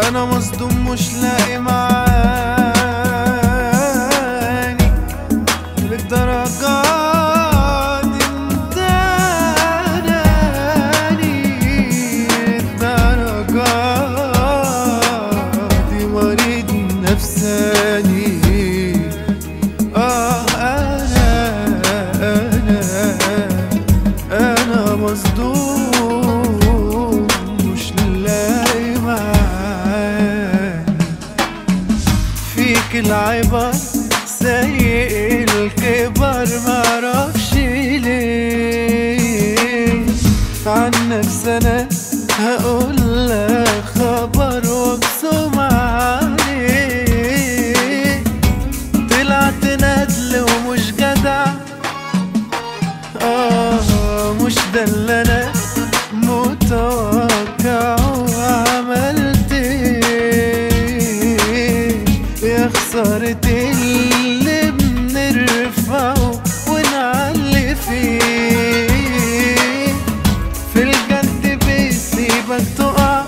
انا مصدوم مش لاقي معاني للدرجة دي انت اناني للدرجة دي مريض نفساني اه انا انا انا مصدوم مش لاقي معاني فيك العبر سيء الكبر معرفش ليه عن نفسي انا هقول لك خبر واقسم عليه طلعت ندل ومش جدع آه مش ده اللي أنا متوقع وعملت إيه يا خسارة اللي بنرفعه ونعلي فيه في الجد بيسيبك تقع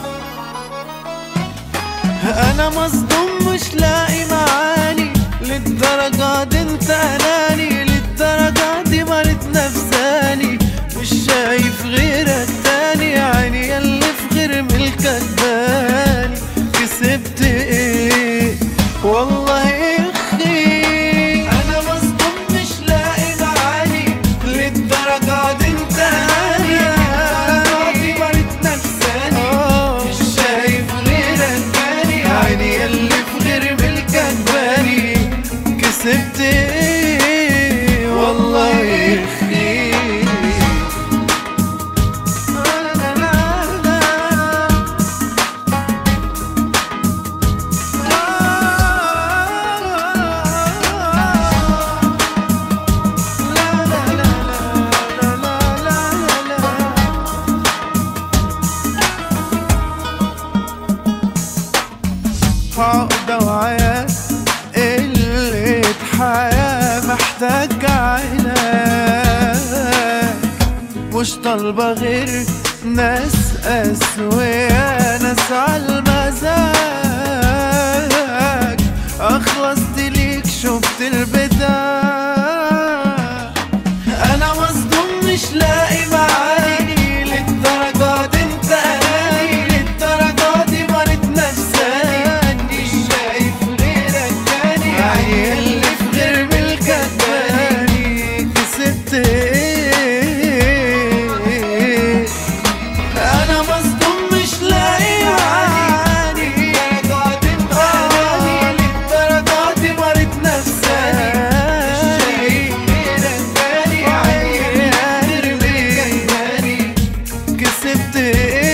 انا مصدوم مش لاقي معاني للدرجة دي انت اناني للدرجة دي مريت نفساني مش شايف غيرك تاني عيني اللي في غير ملكك باني كسبت ايه والله يخي انا مصدوم مش لاقي معاني للدرجة دي انت اناني للدرجة دي مريت نفساني مش شايف غيرك تاني عيني اللي في غير ملكك باني كسبت ايه والله يخي لا لا لا لا. لا لا لا لا لا لا لا لا. عقدة وعياء قلة حياة محتاج علاج مش طالبة غير ناس أسوياء ناس عالمزاج أخلصت ليك شفت البداية أنا مصدوم مش لاقي معاني للدرجة دي انت أناني للدرجة دي مريت نفساني مش شايف غيرك تاني عيني اللي في غير ملكك باني كسبت ايه أنا مصدوم مش لاقي معاني للدرجة دي انت أناني للدرجة دي مريت نفساني مش شايف غيرك تاني عيني اللي في غير ملكك باني كسبت ايه